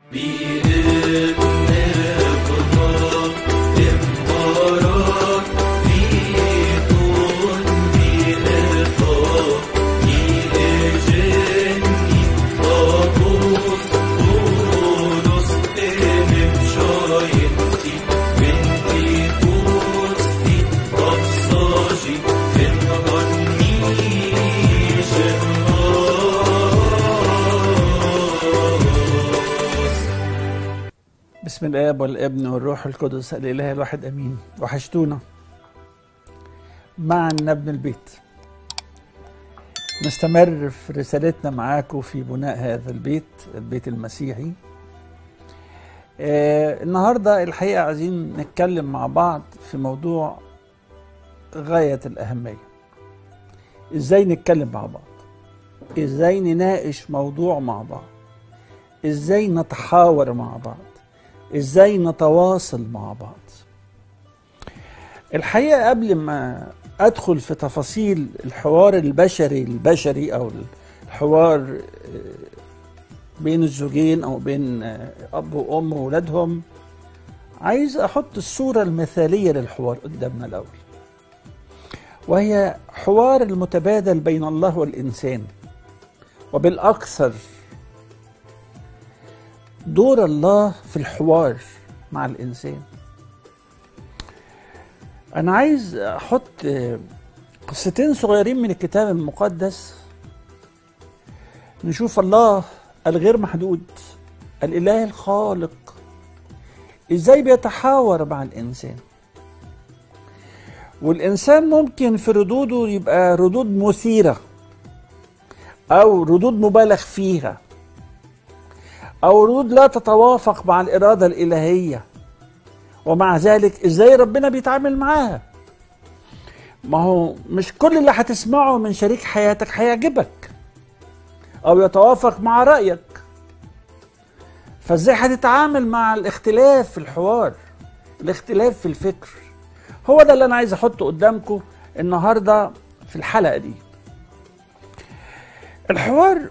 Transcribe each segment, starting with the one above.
بسم الاب والابن والروح القدس الاله الواحد امين وحشتونا معا نبني البيت نستمر في رسالتنا معاكم في بناء هذا البيت البيت المسيحي آه النهارده الحقيقه عايزين نتكلم مع بعض في موضوع غايه الاهميه ازاي نتكلم مع بعض ازاي نناقش موضوع مع بعض ازاي نتحاور مع بعض ازاي نتواصل مع بعض الحقيقه قبل ما ادخل في تفاصيل الحوار البشري البشري او الحوار بين الزوجين او بين اب وام واولادهم عايز احط الصوره المثاليه للحوار قدامنا الاول وهي حوار المتبادل بين الله والانسان وبالاكثر دور الله في الحوار مع الانسان انا عايز احط قصتين صغيرين من الكتاب المقدس نشوف الله الغير محدود الاله الخالق ازاي بيتحاور مع الانسان والانسان ممكن في ردوده يبقى ردود مثيره او ردود مبالغ فيها او ردود لا تتوافق مع الاراده الالهيه ومع ذلك ازاي ربنا بيتعامل معاها ما هو مش كل اللي هتسمعه من شريك حياتك هيعجبك او يتوافق مع رايك فازاي هتتعامل مع الاختلاف في الحوار الاختلاف في الفكر هو ده اللي انا عايز احطه قدامكم النهارده في الحلقه دي الحوار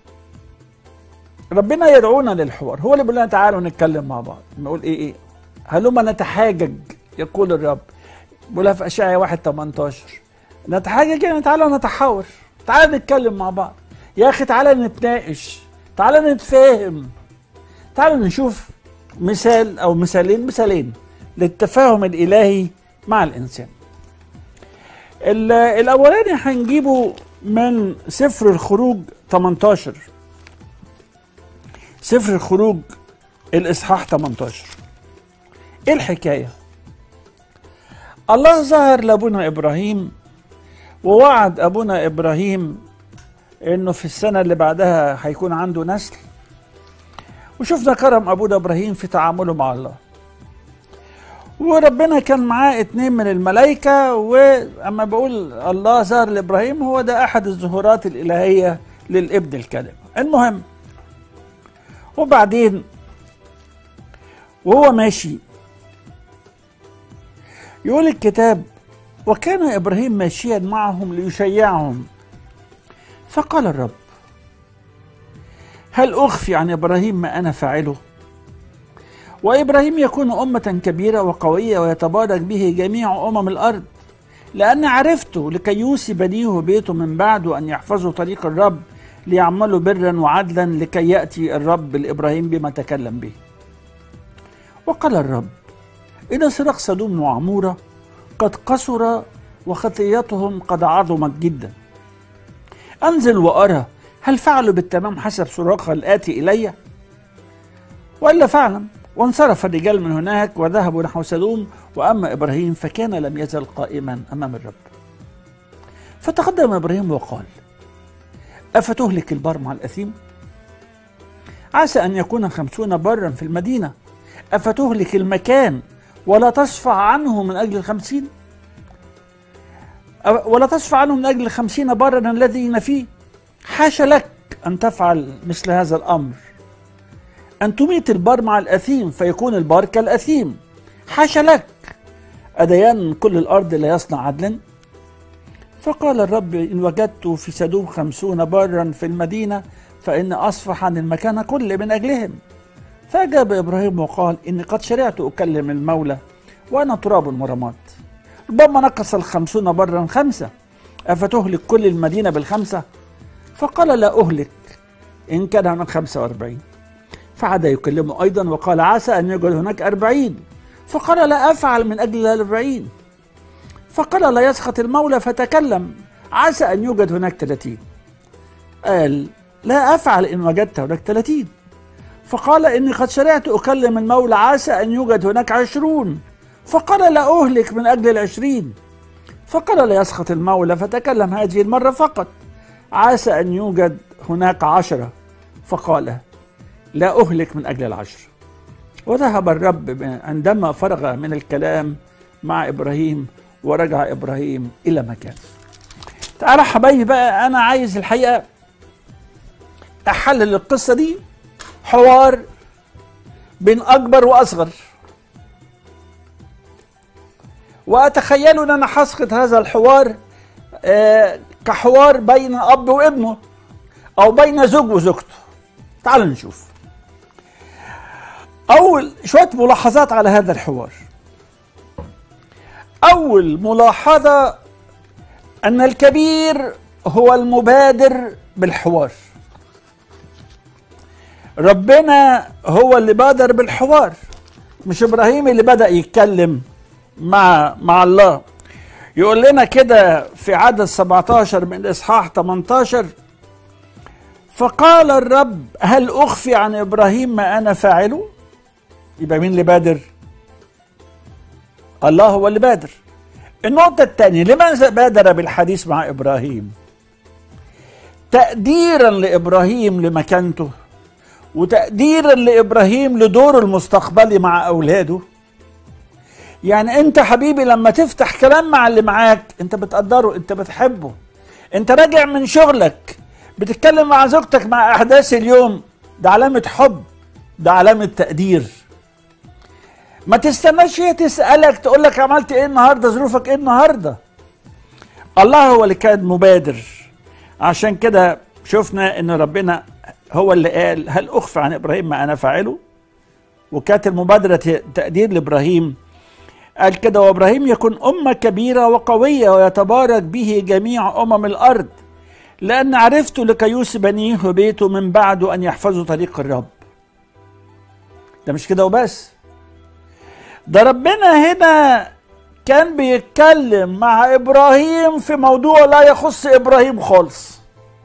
ربنا يدعونا للحوار هو اللي بيقول لنا تعالوا نتكلم مع بعض نقول ايه ايه هلما نتحاجج يقول الرب بيقولها في اشعياء 1 18 نتحاجج يعني تعالوا نتحاور تعالوا نتكلم مع بعض يا اخي تعالى نتناقش تعالى نتفاهم تعالوا نشوف مثال او مثالين مثالين للتفاهم الالهي مع الانسان الاولاني هنجيبه من سفر الخروج 18 سفر الخروج الاصحاح 18 ايه الحكايه الله ظهر لابونا ابراهيم ووعد ابونا ابراهيم انه في السنه اللي بعدها هيكون عنده نسل وشفنا كرم ابونا ابراهيم في تعامله مع الله وربنا كان معاه اتنين من الملائكة وأما بقول الله ظهر لإبراهيم هو ده أحد الظهورات الإلهية للابن الكلمة المهم وبعدين وهو ماشي يقول الكتاب وكان ابراهيم ماشيا معهم ليشيعهم فقال الرب هل اخفي عن ابراهيم ما انا فاعله وابراهيم يكون امه كبيره وقويه ويتبارك به جميع امم الارض لان عرفته لكي يوصي بنيه وبيته من بعده ان يحفظوا طريق الرب ليعملوا برا وعدلا لكي ياتي الرب لابراهيم بما تكلم به. وقال الرب: ان صراخ سدوم وعموره قد قصر وخطيتهم قد عظمت جدا. انزل وارى هل فعلوا بالتمام حسب صراخ الاتي الي؟ والا فعلا وانصرف الرجال من هناك وذهبوا نحو سدوم واما ابراهيم فكان لم يزل قائما امام الرب. فتقدم ابراهيم وقال: أفتهلك البر مع الأثيم؟ عسى أن يكون خمسون برا في المدينة أفتهلك المكان ولا تصفع عنه من أجل الخمسين؟ ولا تصفع عنه من أجل الخمسين برا الذين فيه حاشا لك أن تفعل مثل هذا الأمر أن تميت البر مع الأثيم فيكون البر كالأثيم حاشا لك أديان كل الأرض لا يصنع عدلا فقال الرب إن وجدت في سدوم خمسون برا في المدينة فإن أصفح عن المكان كله من أجلهم فأجاب إبراهيم وقال إني قد شرعت أكلم المولى وأنا تراب ورماد ربما نقص الخمسون برا خمسة أفتهلك كل المدينة بالخمسة فقال لا أهلك إن كان من خمسة وأربعين فعاد يكلمه أيضا وقال عسى أن يوجد هناك أربعين فقال لا أفعل من أجل الأربعين فقال لا يسخط المولى فتكلم عسى أن يوجد هناك ثلاثين قال لا أفعل إن وجدت هناك ثلاثين فقال إني قد شرعت أكلم المولى عسى أن يوجد هناك عشرون فقال لا أهلك من أجل العشرين فقال لا يسخط المولى فتكلم هذه المرة فقط عسى أن يوجد هناك عشرة فقال لا أهلك من أجل العشر وذهب الرب عندما فرغ من الكلام مع إبراهيم ورجع إبراهيم إلى مكانه تعالى حبايبي بقى أنا عايز الحقيقة أحلل القصة دي حوار بين أكبر وأصغر وأتخيل أن أنا حسقط هذا الحوار آه كحوار بين أب وابنه أو بين زوج وزوجته تعالوا نشوف أول شوية ملاحظات على هذا الحوار أول ملاحظة أن الكبير هو المبادر بالحوار ربنا هو اللي بادر بالحوار مش إبراهيم اللي بدأ يتكلم مع مع الله يقول لنا كده في عدد 17 من إصحاح 18 فقال الرب هل أخفي عن إبراهيم ما أنا فاعله يبقى مين اللي بادر الله هو اللي بادر النقطة الثانية لماذا بادر بالحديث مع إبراهيم تقديرا لإبراهيم لمكانته وتقديرا لإبراهيم لدوره المستقبلي مع أولاده يعني أنت حبيبي لما تفتح كلام مع اللي معاك أنت بتقدره أنت بتحبه أنت راجع من شغلك بتتكلم مع زوجتك مع أحداث اليوم ده علامة حب ده علامة تقدير ما تستناش هي تسألك تقول لك عملت ايه النهارده ظروفك ايه النهارده الله هو اللي كان مبادر عشان كده شفنا ان ربنا هو اللي قال هل اخفى عن ابراهيم ما انا فاعله وكانت المبادرة تقدير لابراهيم قال كده وابراهيم يكون امة كبيرة وقوية ويتبارك به جميع امم الارض لان عرفت لكيوس بنيه وبيته من بعد ان يحفظوا طريق الرب ده مش كده وبس ده ربنا هنا كان بيتكلم مع ابراهيم في موضوع لا يخص ابراهيم خالص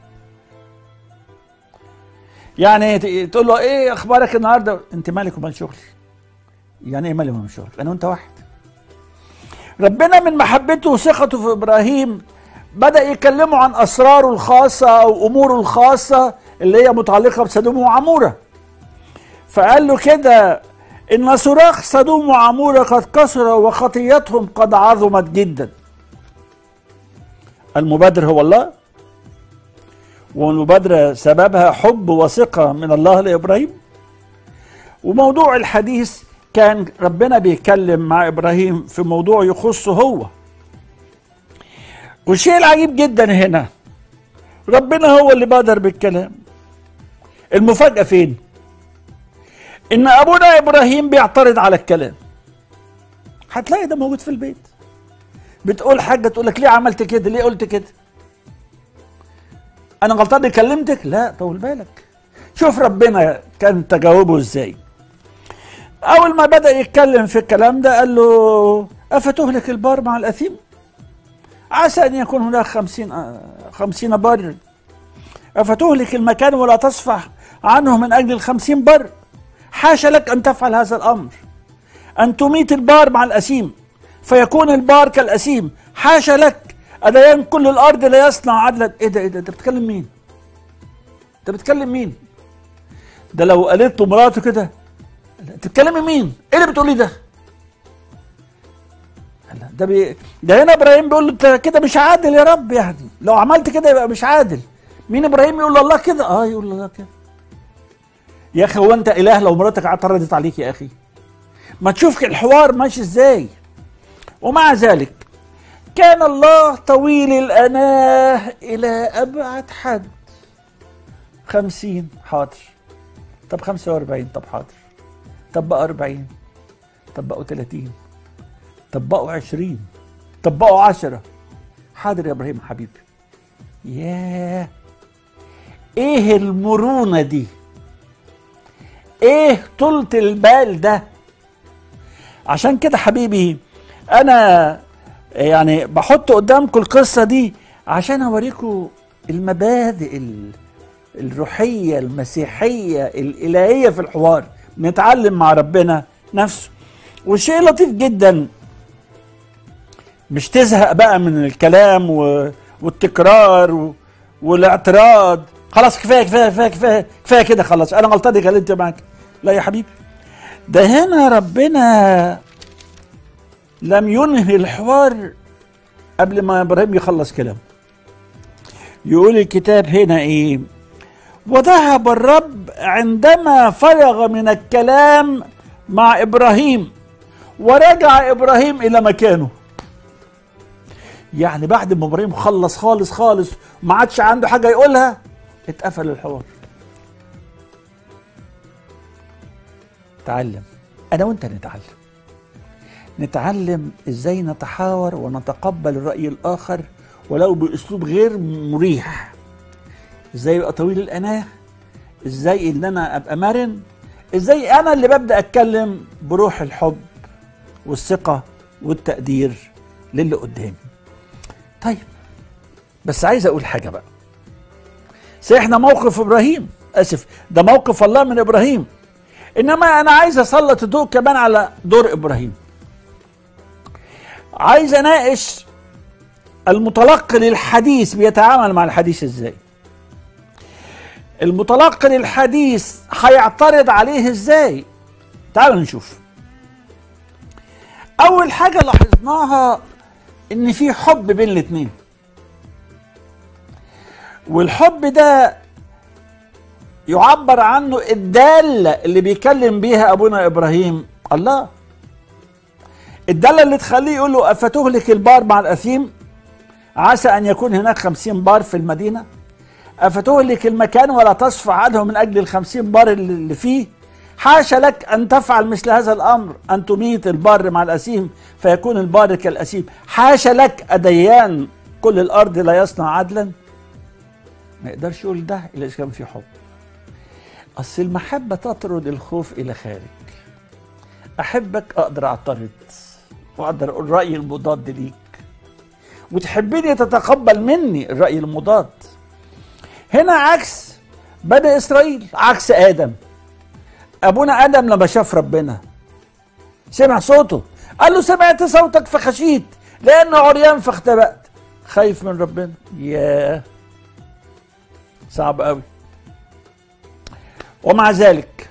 يعني تقول له ايه اخبارك النهارده انت مالك ومال شغلي يعني ايه مالي ومال شغلك انا وانت واحد ربنا من محبته وثقته في ابراهيم بدا يكلمه عن اسراره الخاصه او اموره الخاصه اللي هي متعلقه بسدوم وعموره فقال له كده إن صراخ سدوم وعمورة قد كسر وخطيتهم قد عظمت جدا المبادر هو الله والمبادرة سببها حب وثقة من الله لإبراهيم وموضوع الحديث كان ربنا بيتكلم مع إبراهيم في موضوع يخصه هو والشيء العجيب جدا هنا ربنا هو اللي بادر بالكلام المفاجأة فين؟ ان ابونا ابراهيم بيعترض على الكلام هتلاقي ده موجود في البيت بتقول حاجه تقول لك ليه عملت كده ليه قلت كده انا غلطان اني كلمتك لا طول بالك شوف ربنا كان تجاوبه ازاي اول ما بدا يتكلم في الكلام ده قال له افتهلك البار مع الاثيم عسى ان يكون هناك خمسين خمسين بر افتهلك المكان ولا تصفح عنه من اجل الخمسين بر حاشا لك أن تفعل هذا الأمر أن تميت البار مع الأسيم فيكون البار كالأسيم حاشا لك أديان كل الأرض لا يصنع عدلا إيه ده إيه ده أنت بتتكلم مين؟ أنت بتتكلم مين؟ ده لو قالت له مراته كده أنت بتتكلمي مين؟ إيه اللي بتقولي ده؟ ده بي... ده هنا ابراهيم بيقول له انت كده مش عادل يا رب يعني لو عملت كده يبقى مش عادل مين ابراهيم يقول الله كده اه يقول الله كده يا اخي هو انت اله لو مراتك اعترضت عليك يا اخي ما تشوف الحوار ماشي ازاي ومع ذلك كان الله طويل الأناه إلى أبعد حد خمسين حاضر طب خمسة وأربعين طب حاضر طبقوا 40 طبقوا 30 طبقوا 20 طبقوا 10 حاضر يا ابراهيم حبيبي ياه ايه المرونه دي ايه طولة البال ده عشان كده حبيبي انا يعني بحط قدامكم القصة دي عشان اوريكم المبادئ الروحية المسيحية الإلهية في الحوار نتعلم مع ربنا نفسه وشيء لطيف جدا مش تزهق بقى من الكلام والتكرار والاعتراض خلاص كفايه كفايه كفايه كفايه كفايه كده خلاص انا غلطان اتكلمت معاك لا يا حبيبي ده هنا ربنا لم ينهي الحوار قبل ما ابراهيم يخلص كلامه يقول الكتاب هنا ايه وذهب الرب عندما فرغ من الكلام مع ابراهيم ورجع ابراهيم الى مكانه يعني بعد ما ابراهيم خلص خالص خالص ما عادش عنده حاجه يقولها اتقفل الحوار تعلم انا وانت نتعلم نتعلم ازاي نتحاور ونتقبل الراي الاخر ولو باسلوب غير مريح ازاي يبقى طويل الاناه ازاي ان انا ابقى مرن ازاي انا اللي ببدا اتكلم بروح الحب والثقه والتقدير للي قدامي طيب بس عايز اقول حاجه بقى احنا موقف ابراهيم اسف ده موقف الله من ابراهيم انما انا عايز اسلط الضوء كمان على دور ابراهيم عايز اناقش المتلقي للحديث بيتعامل مع الحديث ازاي المتلقي للحديث هيعترض عليه ازاي تعالوا نشوف اول حاجه لاحظناها ان في حب بين الاثنين والحب ده يعبر عنه الدالة اللي بيكلم بيها أبونا إبراهيم الله الدالة اللي تخليه يقول له أفتهلك البار مع الأثيم عسى أن يكون هناك خمسين بار في المدينة أفتهلك المكان ولا تصفى عنه من أجل الخمسين بار اللي فيه حاشا لك أن تفعل مثل هذا الأمر أن تميت البار مع الأسيم فيكون البار كالأسيم حاشا لك أديان كل الأرض لا يصنع عدلا ما يقدرش يقول ده إلا إذا كان في حب أصل المحبة تطرد الخوف إلى خارج أحبك أقدر أعترض وأقدر أقول رأيي المضاد ليك وتحبني تتقبل مني الرأي المضاد هنا عكس بني إسرائيل عكس آدم أبونا آدم لما شاف ربنا سمع صوته قال له سمعت صوتك فخشيت لأنه عريان فاختبأت خايف من ربنا ياه صعب قوي ومع ذلك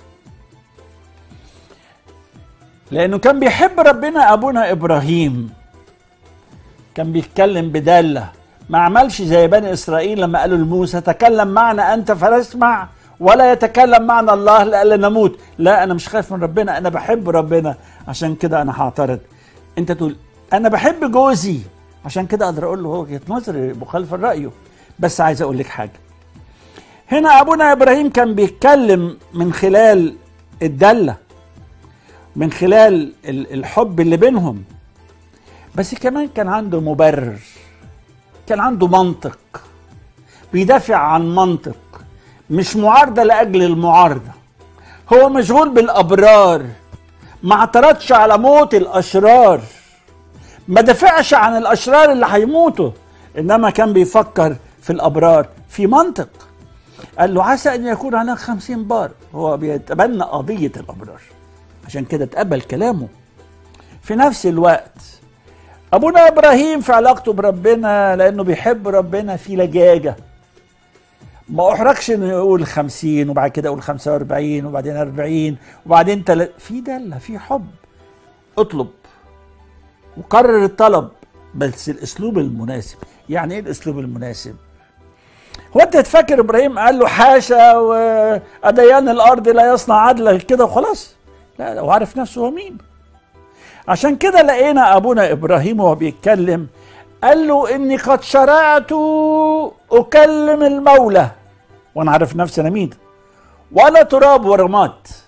لانه كان بيحب ربنا ابونا ابراهيم كان بيتكلم بداله ما عملش زي بني اسرائيل لما قالوا لموسى تكلم معنا انت فنسمع ولا يتكلم معنا الله لألا نموت لا انا مش خايف من ربنا انا بحب ربنا عشان كده انا هعترض انت تقول انا بحب جوزي عشان كده اقدر اقول له وجهه نظري مخالفه رايه بس عايز اقول لك حاجه هنا ابونا ابراهيم كان بيتكلم من خلال الدله من خلال الحب اللي بينهم بس كمان كان عنده مبرر كان عنده منطق بيدافع عن منطق مش معارضه لاجل المعارضه هو مشغول بالابرار ما اعترضش على موت الاشرار ما دافعش عن الاشرار اللي هيموتوا انما كان بيفكر في الابرار في منطق قال له عسى ان يكون هناك خمسين بار هو بيتبنى قضية الأبرار عشان كده اتقبل كلامه في نفس الوقت أبونا إبراهيم في علاقته بربنا لأنه بيحب ربنا في لجاجة ما أحرجش إنه يقول خمسين وبعد كده أقول خمسة وأربعين وبعدين أربعين وبعدين تل... في دلة في حب اطلب وقرر الطلب بس الأسلوب المناسب يعني إيه الأسلوب المناسب هو انت تفكر ابراهيم قال له حاشا واديان الارض لا يصنع عدلا كده وخلاص لا هو عارف نفسه هو مين عشان كده لقينا ابونا ابراهيم وهو بيتكلم قال له اني قد شرعت اكلم المولى وانا عارف نفسي انا مين ولا تراب ورماد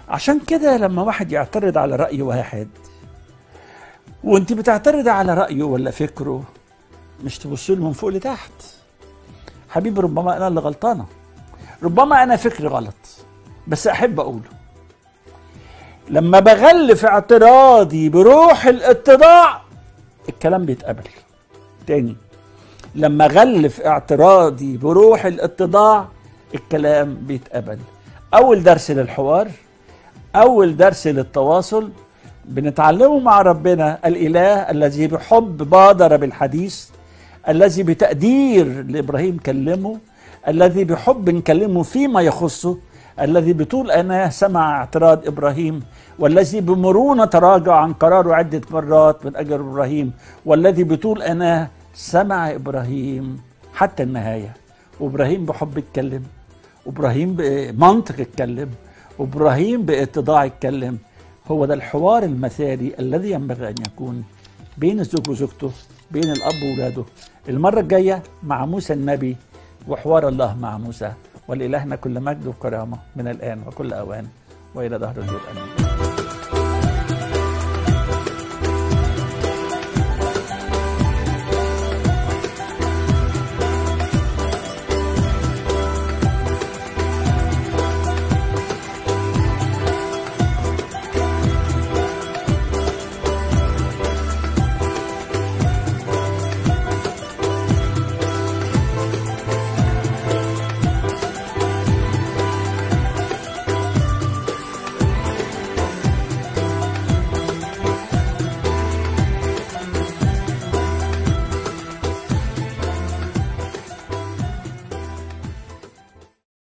عشان كده لما واحد يعترض على رأي واحد وانت بتعترض على رأيه ولا فكره مش تبص له من فوق لتحت حبيبي ربما انا اللي غلطانه ربما انا فكري غلط بس احب اقوله لما بغلف اعتراضي بروح الاتضاع الكلام بيتقبل تاني لما غلف اعتراضي بروح الاتضاع الكلام بيتقبل اول درس للحوار اول درس للتواصل بنتعلمه مع ربنا الاله الذي بحب بادر بالحديث الذي بتقدير لابراهيم كلمه الذي بحب نكلمه فيما يخصه الذي بطول أناه سمع اعتراض إبراهيم والذي بمرونة تراجع عن قراره عدة مرات من أجل إبراهيم والذي بطول أناه سمع إبراهيم حتى النهاية وإبراهيم بحب يتكلم وإبراهيم بمنطق يتكلم وإبراهيم باتضاع يتكلم هو ده الحوار المثالي الذي ينبغي أن يكون بين الزوج وزوجته بين الأب وولاده المرة الجاية مع موسى النبي وحوار الله مع موسى ولإلهنا كل مجد وكرامة من الآن وكل أوان وإلى دهر الدور آمين